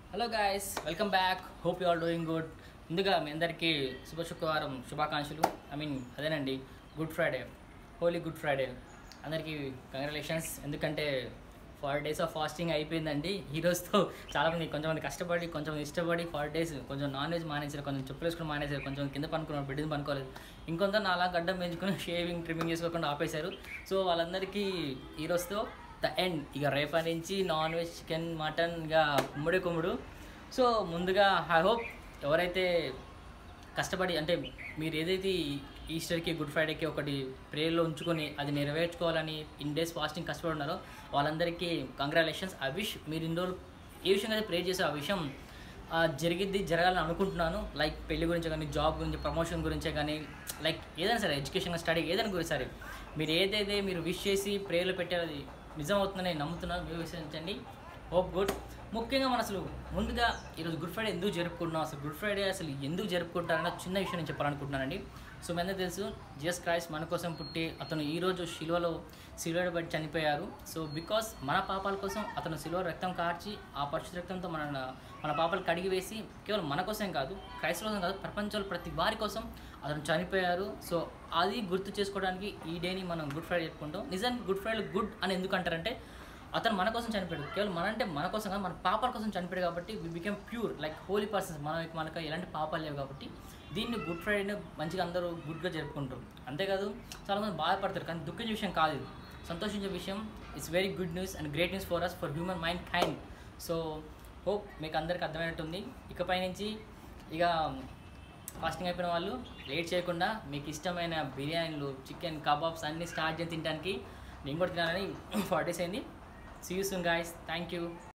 hello guys welcome back hope you are doing good ముందుగా మీ అందరికీ శుభ శుక్రవారం శుభాకాంక్షలు ఐ మీన్ అదేనండి good Friday holy good Friday అందరికీ కంగ్రాచులేషన్స్ ఎందుకంటే ఫార్ డేస్ ఆఫ్ ఫాస్టింగ్ అయిపోయిందండి ఈ రోజుతో చాలామంది కొంచెంమంది కష్టపడి కొంచెం ఇష్టపడి ఫార్ డేస్ కొంచెం నాన్ వెజ్ మానేసారు కొంచెం చెప్పులు వేసుకుని మానేసారు కొంచెం కింద పనుకున్నారు బిడ్డని పనుకోలేదు ఇంకొంత నాలా గడ్డం పెంచుకుని షేవింగ్ ట్రిమ్మింగ్ చేసుకోకుండా ఆపేశారు సో వాళ్ళందరికీ ఈ రోజుతో ద ఎండ్ ఇక రేపటి నుంచి నాన్ వెజ్ చికెన్ మటన్ ఇక కుమ్ముడే కుమ్ముడు సో ముందుగా ఐ హోప్ ఎవరైతే కష్టపడి అంటే మీరు ఏదైతే ఈ ఈస్టర్కి గుడ్ ఫ్రైడేకి ఒకటి ప్రేయర్లో ఉంచుకొని అది నెరవేర్చుకోవాలని ఇన్ డేస్ ఫాస్టింగ్ కష్టపడి ఉన్నారో వాళ్ళందరికీ కంగ్రాచులేషన్స్ ఐ విష్ మీరు ఇన్ని రోజులు ఏ విషయంగా అయితే ప్రే చేసే ఆ విషయం ఆ, జరిగిద్ది జరగాలని అనుకుంటున్నాను లైక్ పెళ్లి గురించి కానీ జాబ్ గురించి ప్రమోషన్ గురించే కానీ లైక్ ఏదైనా సరే ఎడ్యుకేషన్ స్టడీ ఏదైనా గురించి సరే మీరు ఏదైతే మీరు విష్ చేసి ప్రేయర్లు పెట్టారో అది నిజం అవుతుందని నేను నమ్ముతున్నాను మీరు విశ్వసించండి హోప్ గుడ్ ముఖ్యంగా మనం అసలు ముందుగా ఈరోజు గుడ్ ఫ్రైడే ఎందుకు జరుపుకుంటున్నాం అసలు గుడ్ ఫ్రైడే అసలు ఎందుకు జరుపుకుంటారన్న చిన్న విషయం నేను చెప్పాలనుకుంటున్నానండి సో మీ అందరికీ తెలుసు జీసస్ క్రైస్ట్ మన కోసం పుట్టి అతను ఈరోజు శిలువలో శిలువలో పడి చనిపోయారు సో బికాస్ మన పాపాల కోసం అతను శిలువ రక్తం కార్చి ఆ పరిశుద్ధ రక్తంతో మన మన పాపాలు కడిగి వేసి కేవలం మన కోసం కాదు క్రైస్తవ కోసం కాదు ప్రపంచంలో ప్రతి వారి కోసం అతను చనిపోయారు సో అది గుర్తు చేసుకోవడానికి ఈ డేని మనం గుడ్ ఫ్రైడే చెప్పుకుంటాం నిజానికి గుడ్ ఫ్రైడే గుడ్ అని ఎందుకు అంటారంటే అతను మన కోసం చనిపోయాడు కేవలం మన అంటే మన కోసం కాదు మన పాపాల కోసం చనిపోయాడు కాబట్టి we become pure like holy persons మన మనకు ఎలాంటి పాపాలు లేవు కాబట్టి దీన్ని గుడ్ ఫ్రైడేని మంచిగా అందరూ గుడ్గా జరుపుకుంటారు అంతేకాదు చాలామంది బాధపడతారు కానీ దుఃఖించే విషయం కాదు ఇది సంతోషించే విషయం it's very good news and great news for us for human mind kind so hope మీకు అందరికి అర్థమైనట్టుంది ఇకపై నుంచి ఇక ఫాస్టింగ్ అయిపోయిన వాళ్ళు లేట్ చేయకుండా మీకు ఇష్టమైన బిర్యానీలు చికెన్ కబాబ్స్ అన్నీ స్టార్ట్ చేసి తినడానికి నేను కూడా తినాలని ఫార్టీస్ అయింది see you soon guys thank you